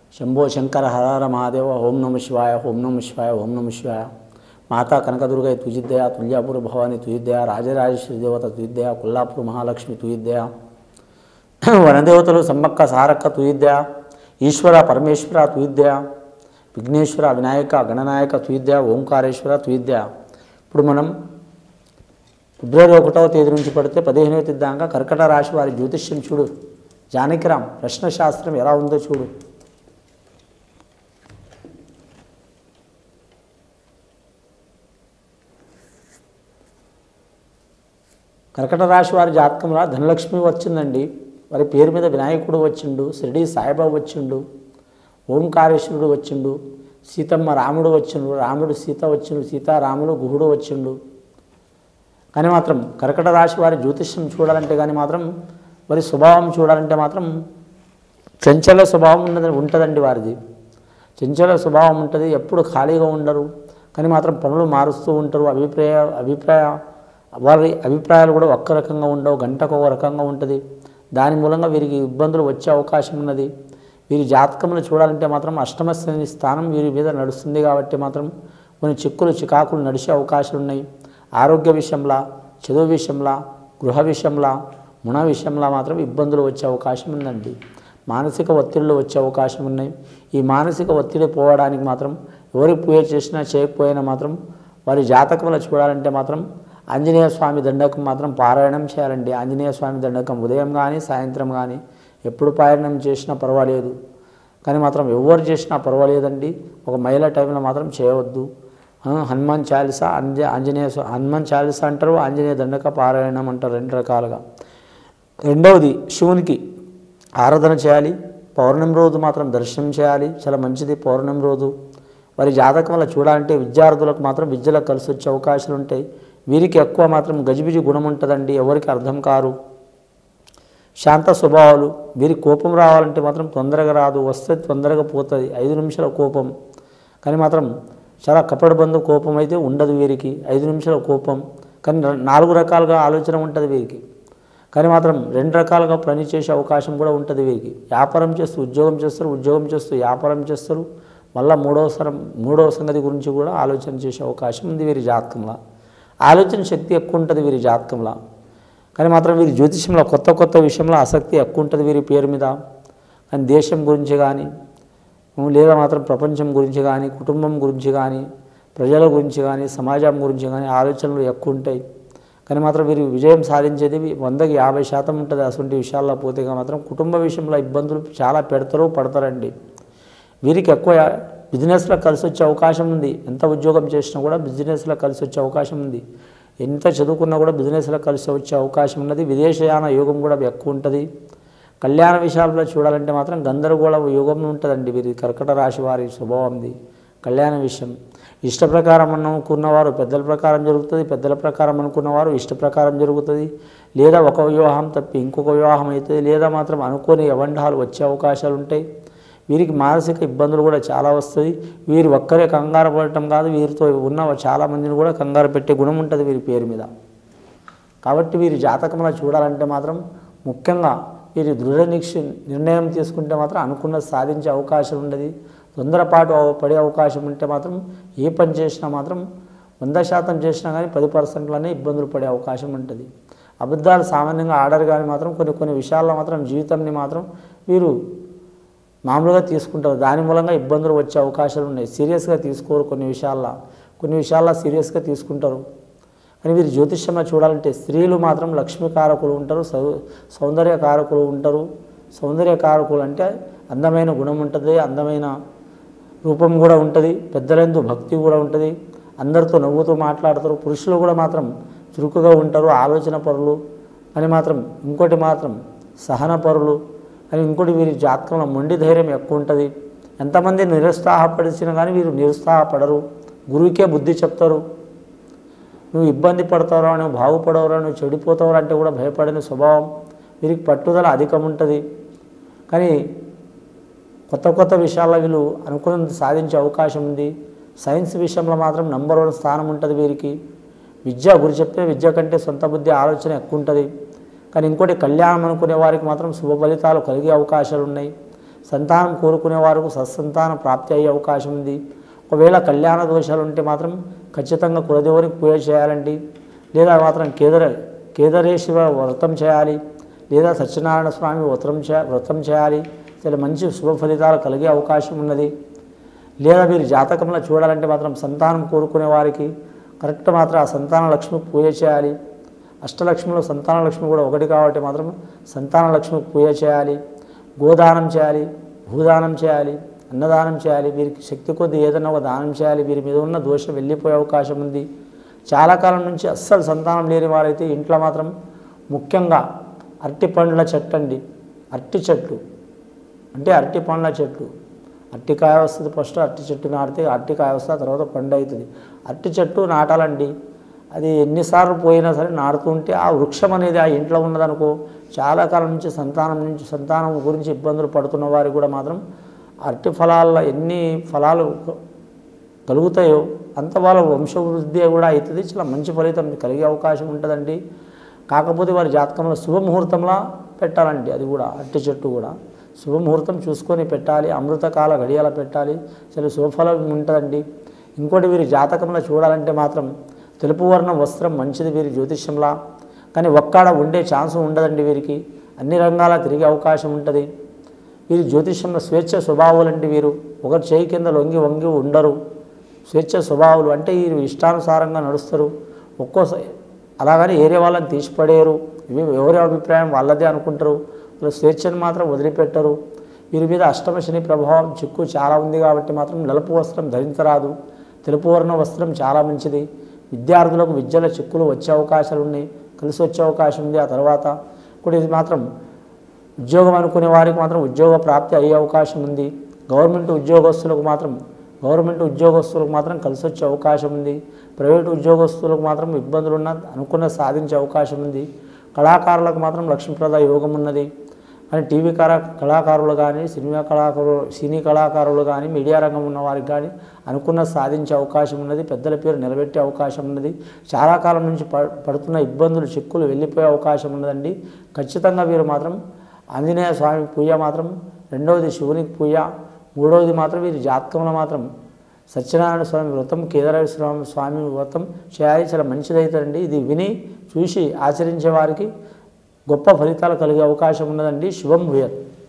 శంభో శంకర హరహర మహాదేవ ఓం నమ శివాయ ఓం నమ శివాయ ఓం నమ శివాయ మాతా కనకదుర్గ తుజిద్దయ తుల్యాపూర్ భవాని తుజిద్దయ రాజరాజేశ్వరి దేవత తుజిద్దయ కొల్లాపూర్ మహాలక్ష్మి తుజిద్దయ వనదేవతలు సమ్మక్క సారక్క తుయిద్య ఈశ్వర పరమేశ్వర తుయిద్య విఘ్నేశ్వర వినాయక గణనాయక తుయిద్య ఓంకారేశ్వర తుయిద్య ఇప్పుడు మనం ఫిబ్రవరి ఒకటవ తేదీ నుంచి పడితే పదిహేనవ తేదీ దాకా కర్కట రాశి వారి జ్యోతిష్యం చూడు జానకిరామ్ ప్రశ్నశాస్త్రం ఎలా ఉందో చూడు కర్కట రాశి వారి జాతకంలో ధనలక్ష్మి వచ్చిందండి వారి పేరు మీద వినాయకుడు వచ్చిండు షిరిడి సాయిబాబా వచ్చిండు ఓంకారేశ్వరుడు వచ్చిండు సీతమ్మ రాముడు వచ్చిండు రాముడు సీత వచ్చిండు సీతారాముడు గుహుడు వచ్చిండు కానీ మాత్రం కర్కట రాశి వారి జ్యోతిష్యం చూడాలంటే కానీ మాత్రం వారి స్వభావం చూడాలంటే మాత్రం చంచల స్వభావం ఉన్నది ఉంటుందండి వారిది చంచల స్వభావం ఉంటుంది ఎప్పుడు ఖాళీగా ఉండరు కానీ మాత్రం పనులు మారుస్తూ ఉంటారు అభిప్రాయ అభిప్రాయ వారి అభిప్రాయాలు కూడా ఒక్క రకంగా ఉండవు గంటకు ఒక రకంగా ఉంటుంది దాని మూలంగా వీరికి ఇబ్బందులు వచ్చే అవకాశం ఉన్నది వీరి జాతకములు చూడాలంటే మాత్రం అష్టమ శ్రేణి స్థానం వీరి మీద నడుస్తుంది కాబట్టి మాత్రం కొన్ని చిక్కులు చికాకులు నడిచే అవకాశాలు ఉన్నాయి ఆరోగ్య విషయంలో చదువు విషయంలో గృహ విషయంలో మున విషయంలో మాత్రం ఇబ్బందులు వచ్చే అవకాశం ఉందండి మానసిక ఒత్తిళ్ళు వచ్చే అవకాశం ఉన్నాయి ఈ మానసిక ఒత్తిడి పోవడానికి మాత్రం ఎవరి పూజ చేసినా చేయకపోయినా మాత్రం వారి జాతకంలో చూడాలంటే మాత్రం ఆంజనేయ స్వామి దండకం మాత్రం పారాయణం చేయాలండి ఆంజనేయ స్వామి దండకం ఉదయం కానీ సాయంత్రం కానీ ఎప్పుడు పారాయణం చేసినా పర్వాలేదు కానీ మాత్రం ఎవరు చేసినా పర్వాలేదండి ఒక మహిళ టైంలో మాత్రం చేయవద్దు ఆ, హనుమాన్ చాలీస అంజ ఆంజనేయ స్వా- హనుమాన్ చాలీస అంటారు ఆంజనేయ దండక పారాయణం అంటారు రెండు రకాలుగా రెండవది శివునికి ఆరాధన చేయాలి పౌర్ణమి రోజు మాత్రం దర్శనం చేయాలి చాలా మంచిది పౌర్ణమి రోజు వారి జాతకం వల్ల చూడాలంటే విద్యార్థులకు మాత్రం విద్యలో కలిసి వచ్చే అవకాశాలు ఉంటాయి వీరికి ఎక్కువ మాత్రం గజిబిజి గుణం ఉంటుందండి ఎవరికి అర్థం కారు శాంత స్వభావాలు వీరికి కోపం రావాలంటే మాత్రం తొందరగా రాదు వస్తే తొందరగా పోతుంది ఐదు నిమిషాల కోపం కానీ మాత్రం చాలా కపటబంధు కోపం అయితే ఉండదు వీరికి ఐదు నిమిషాల కోపం కానీ ర- నాలుగు రకాలుగా ఆలోచన ఉంటుంది వీరికి కానీ మాత్రం రెండు రకాలుగా పని చేసే అవకాశం కూడా ఉంటుంది వీరికి వ్యాపారం చేస్తూ ఉద్యోగం చేస్తారు ఉద్యోగం చేస్తూ వ్యాపారం చేస్తారు మళ్ళీ మూడవ సరం మూడవ సంగతి గురించి కూడా ఆలోచన చేసే అవకాశం ఉంది వీరి జాతకంలో ఆలోచన శక్తి ఎక్కువ ఉంటుంది వీరి జాతకంలో కానీ మాత్రం వీరి జ్యోతిషంలో కొత్త కొత్త విషయంలో ఆసక్తి ఎక్కువ ఉంటుంది వీరి పేరు మీద కానీ దేశం గురించి కానీ లేదా మాత్రం ప్రపంచం గురించి కానీ కుటుంబం గురించి కానీ ప్రజల గురించి కానీ సమాజం గురించి కానీ ఆలోచనలు ఎక్కువ ఉంటాయి కానీ మాత్రం వీరు విజయం సాధించేది వందకి యాభై శాతం ఉంటుంది అటువంటి విషయాల్లో పోతే మాత్రం కుటుంబ విషయంలో ఇబ్బందులు చాలా పెడతారు పడతారండి వీరికి ఎక్కువ బిజినెస్లో కలిసి వచ్చే అవకాశం ఉంది ఎంత ఉద్యోగం చేసినా కూడా బిజినెస్లో కలిసి వచ్చే అవకాశం ఉంది ఎంత చదువుకున్నా కూడా బిజినెస్లో కలిసి వచ్చే అవకాశం ఉన్నది విదేశయాన యోగం కూడా ఎక్కువ ఉంటుంది కళ్యాణ విషయాల్లో చూడాలంటే మాత్రం గందరగోళ యోగం ఉంటుందండి వీరి కర్కట రాశి వారి స్వభావంది కళ్యాణ విషయం ఇష్ట ప్రకారం అనుకున్నవారు పెద్దల ప్రకారం జరుగుతుంది పెద్దల ప్రకారం అనుకున్నవారు ఇష్ట ప్రకారం జరుగుతుంది లేదా ఒక వివాహం తప్పి ఇంకొక వివాహం అవుతుంది లేదా మాత్రం అనుకోని అవండాలు వచ్చే అవకాశాలు ఉంటాయి వీరికి మానసిక ఇబ్బందులు కూడా చాలా వస్తుంది వీరు ఒక్కరే కంగారు పడటం కాదు వీరితో ఉన్న చాలా మందిని కూడా కంగారు పెట్టే గుణం ఉంటుంది వీరి పేరు మీద కాబట్టి వీరి జాతకంలో చూడాలంటే మాత్రం ముఖ్యంగా వీరి దృఢ నిక్ష నిర్ణయం తీసుకుంటే మాత్రం అనుకున్నది సాధించే అవకాశం ఉండదు తొందరపాటు అవ- పడే అవకాశం ఉంటే మాత్రం ఏ పని చేసినా మాత్రం వంద శాతం చేసినా కానీ పది పర్సెంట్లోనే ఇబ్బందులు పడే అవకాశం ఉంటుంది అబద్ధాలు సామాన్యంగా ఆడరు కానీ మాత్రం కొన్ని కొన్ని విషయాల్లో మాత్రం జీవితంని మాత్రం వీరు మామూలుగా తీసుకుంటారు దాని మూలంగా ఇబ్బందులు వచ్చే అవకాశాలు ఉన్నాయి సీరియస్గా తీసుకోరు కొన్ని విషయాల్లో కొన్ని విషయాల్లో సీరియస్గా తీసుకుంటారు కానీ వీరు జ్యోతిష్యంలో చూడాలంటే స్త్రీలు మాత్రం లక్ష్మీకారకులు ఉంటారు సౌ సౌందర్యకారకులు ఉంటారు సౌందర్యకారకులు అంటే అందమైన గుణం ఉంటుంది అందమైన రూపం కూడా ఉంటుంది పెద్దలందు భక్తి కూడా ఉంటుంది అందరితో నవ్వుతూ మాట్లాడతారు పురుషులు కూడా మాత్రం చురుకుగా ఉంటారు ఆలోచన పరులు అని మాత్రం ఇంకోటి మాత్రం సహన పరులు అని ఇంకోటి వీరి జాతకంలో మొండి ధైర్యం ఎక్కువ ఉంటుంది ఎంతమంది నిరుత్సాహపడిచినా కానీ వీరు నిరుత్సాహపడరు గురువుకే బుద్ధి చెప్తారు నువ్వు ఇబ్బంది పడతావురా నువ్వు బాగుపడవురా నువ్వు చెడిపోతావురా అంటే కూడా భయపడని స్వభావం వీరికి పట్టుదల అధికం ఉంటుంది కానీ కొత్త కొత్త విషయాల్లో వీళ్ళు అనుకున్నది సాధించే అవకాశం ఉంది సైన్స్ విషయంలో మాత్రం నంబర్ వన్ స్థానం ఉంటుంది వీరికి విద్య గురి చెప్పిన విద్య కంటే సొంత బుద్ధి ఆలోచన ఎక్కువ ఉంటుంది కానీ ఇంకోటి కళ్యాణం అనుకునే వారికి మాత్రం శుభ ఫలితాలు కలిగే అవకాశాలు ఉన్నాయి సంతానం కోరుకునే వారికి సత్సంతాన ప్రాప్తి అయ్యే అవకాశం ఉంది ఒకవేళ కళ్యాణ దోషాలు ఉంటే మాత్రం ఖచ్చితంగా కులదేవునికి పూజ చేయాలండి లేదా మాత్రం కేదర కేదరేశ్వర వ్రతం చేయాలి లేదా సత్యనారాయణ స్వామి వ్రతం చే వ్రతం చేయాలి చాలా మంచి శుభ ఫలితాలు కలిగే అవకాశం ఉన్నది లేదా మీరు జాతకంలో చూడాలంటే మాత్రం సంతానం కోరుకునే వారికి కరెక్ట్ మాత్రం ఆ సంతాన లక్ష్మికి పూజ చేయాలి అష్టలక్ష్మిలో సంతాన లక్ష్మి కూడా ఒకటి కాబట్టి మాత్రం సంతాన లక్ష్మికి పూజ చేయాలి గోదానం చేయాలి భూదానం చేయాలి అన్నదానం చేయాలి వీరికి శక్తి కొద్ది ఏదైనా ఒక దానం చేయాలి వీరి మీద ఉన్న దోషం వెళ్ళిపోయే అవకాశం ఉంది చాలా కాలం నుంచి అస్సలు సంతానం లేని వారైతే ఇంట్లో మాత్రం ముఖ్యంగా అరటి పండ్ల చెట్టు అండి అరటి చెట్లు అంటే అరటి పండ్ల చెట్లు అరటికాయ వస్తుంది ఫస్ట్ అరటి చెట్టు నాటితే అరటికాయ వస్తుంది ఆ తర్వాత పండు అవుతుంది అరటి చెట్టు నాటాలండి అది ఎన్నిసార్లు పోయినా సరే నాటుతూ ఉంటే ఆ వృక్షం అనేది ఆ ఇంట్లో ఉన్నదనుకో చాలా కాలం నుంచి సంతానం నుంచి సంతానం గురించి ఇబ్బందులు పడుతున్న వారికి కూడా మాత్రం అరటి ఫలాల్లో ఎన్ని ఫలాలు కలుగుతాయో అంత వాళ్ళ వంశవృద్ధి కూడా అవుతుంది చాలా మంచి ఫలితం కలిగే అవకాశం ఉంటుందండి కాకపోతే వారి జాతకంలో శుభముహూర్తంలా పెట్టాలండి అది కూడా అరటి చెట్టు కూడా శుభముహూర్తం చూసుకొని పెట్టాలి అమృతకాల గడియాల పెట్టాలి చాలా శుభఫలం ఉంటుందండి ఇంకోటి వీరి జాతకంలో చూడాలంటే మాత్రం తెలుపు వర్ణం వస్త్రం మంచిది వీరి జ్యోతిష్యంలా కానీ ఒక్కడ ఉండే ఛాన్స్ ఉండదండి వీరికి అన్ని రంగాల తిరిగే అవకాశం ఉంటుంది వీరి జ్యోతిష్యంలో స్వేచ్ఛ స్వభావాలు అంటే వీరు ఒకరి చేయి కింద లొంగి వంగి ఉండరు స్వేచ్ఛ స్వభావాలు అంటే వీరు ఇష్టానుసారంగా నడుస్తారు ఒక్కోసారి అలాగని ఏరే వాళ్ళని తీసిపడేయరు ఇవి ఎవరి అభిప్రాయం వాళ్ళదే అనుకుంటారు వాళ్ళు స్వేచ్ఛను మాత్రం వదిలిపెట్టరు వీరి మీద అష్టమ శని ప్రభావం చిక్కు చాలా ఉంది కాబట్టి మాత్రం నలుపు వస్త్రం ధరించరాదు తెలుపు వర్ణ వస్త్రం చాలా మంచిది విద్యార్థులకు విద్యలో చిక్కులు వచ్చే అవకాశాలు ఉన్నాయి కలిసి వచ్చే అవకాశం ఉంది ఆ తర్వాత కూడా ఇది మాత్రం ఉద్యోగం అనుకునే వారికి మాత్రం ఉద్యోగ ప్రాప్తి అయ్యే అవకాశం ఉంది గవర్నమెంట్ ఉద్యోగస్తులకు మాత్రం గవర్నమెంట్ ఉద్యోగస్తులకు మాత్రం కలిసి వచ్చే అవకాశం ఉంది ప్రైవేట్ ఉద్యోగస్తులకు మాత్రం ఇబ్బందులు ఉన్న అనుకున్న సాధించే అవకాశం ఉంది కళాకారులకు మాత్రం లక్ష్మీప్రద యోగం ఉన్నది కానీ టీవీ కళా కళాకారులు కానీ సినిమా కళాకారులు సినీ కళాకారులు కానీ మీడియా రంగం ఉన్న వారికి కానీ అనుకున్న సాధించే అవకాశం ఉన్నది పెద్దల పేరు నిలబెట్టే అవకాశం ఉన్నది చాలా కాలం నుంచి ప- పడుతున్న ఇబ్బందులు చిక్కులు వెళ్ళిపోయే అవకాశం ఉన్నదండి ఖచ్చితంగా వీరు మాత్రం ఆంజనేయ స్వామి పూజ మాత్రం రెండవది శివునికి పూజ మూడవది మాత్రం వీరి జాతకంలో మాత్రం సత్యనారాయణ స్వామి వ్రతం కేదారేశ్వర స్వామి వ్రతం చేయాలి చాలా మంచిదవుతుందండి ఇది విని చూసి ఆచరించే వారికి గొప్ప ఫలితాలు కలిగే అవకాశం ఉన్నదండి శుభం భూయత్